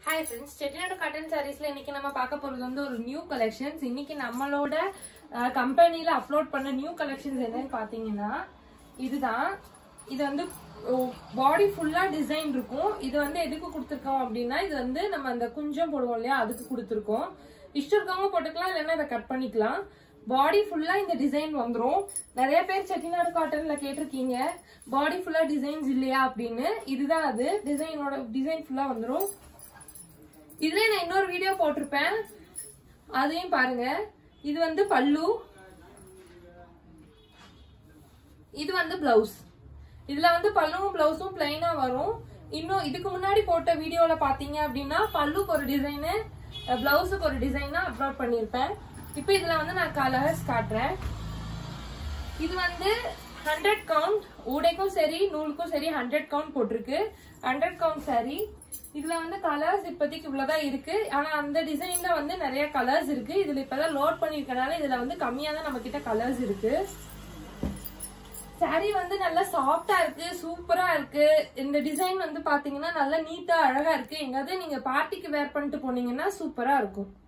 hi friends Chettinad cotton சாரீஸ்ல இன்னைக்கு நம்ம பார்க்க போறது வந்து ஒரு நியூ கலெக்ஷன்ஸ் இன்னைக்கு நம்மளோட கம்பெனில அப்லோட் பண்ண நியூ கலெக்ஷன்ஸ் என்னன்னு பாத்தீங்கன்னா இதுதான் இது வந்து பாடி ஃபுல்லா டிசைன் இருக்கும் இது வந்து எதுக்கு கொடுத்துருக்கோம் அப்படின்னா இது வந்து நம்ம அந்த குஞ்சம் போடுவோம் இல்லையா அதுக்கு கொடுத்துருக்கோம் இஷ்டம் இருக்கவங்க போட்டுக்கலாம் இல்லைன்னா இதை கட் பண்ணிக்கலாம் பாடி ஃபுல்லா இந்த டிசைன் வந்துரும் நிறைய பேர் செட்டிநாடு காட்டன்ல கேட்டிருக்கீங்க பாடி ஃபுல்லா டிசைன்ஸ் இல்லையா அப்படின்னு இதுதான் அது டிசைனோட டிசைன் ஃபுல்லா வந்துரும் இதுல நான் இன்னொரு வீடியோ போட்டிருப்பேன் அதையும் பாருங்க இது வந்து பல்லு இது வந்து பிளவுஸ் இதுல வந்து பல்லுவும் பிளவுஸும் பிளைனா வரும் இன்னும் இதுக்கு முன்னாடி போட்ட வீடியோல பாத்தீங்க அப்படின்னா பல்லுக்கு ஒரு டிசைனு பிளவுஸுக்கு ஒரு டிசைனா அப்லோட் பண்ணிருப்பேன் இப்போ இதுல வந்து நான் கலர்ஸ் காட்டுறேன் இது வந்து ஹண்ட்ரட் கவுண்ட் ஊடைக்கும் சரி நூலுக்கும் சரி ஹண்ட்ரட் கவுண்ட் போட்டிருக்கு ஹண்ட்ரட் கவுண்ட் சாரி இதுல வந்து கலர்ஸ் இப்போதைக்கு இவ்வளவுதான் இருக்கு ஆனா அந்த டிசைன்ல வந்து நிறைய கலர்ஸ் இருக்கு இதுல இப்பதான் லோட் பண்ணிருக்கனால இதுல வந்து கம்மியா தான் நம்ம கிட்ட கலர்ஸ் இருக்கு சாரி வந்து நல்லா சாஃப்டா இருக்கு சூப்பரா இருக்கு இந்த டிசைன் வந்து பாத்தீங்கன்னா நல்லா நீட்டா அழகா இருக்கு எங்காவது நீங்க பார்ட்டிக்கு வேர் பண்ணிட்டு போனீங்கன்னா சூப்பரா இருக்கும்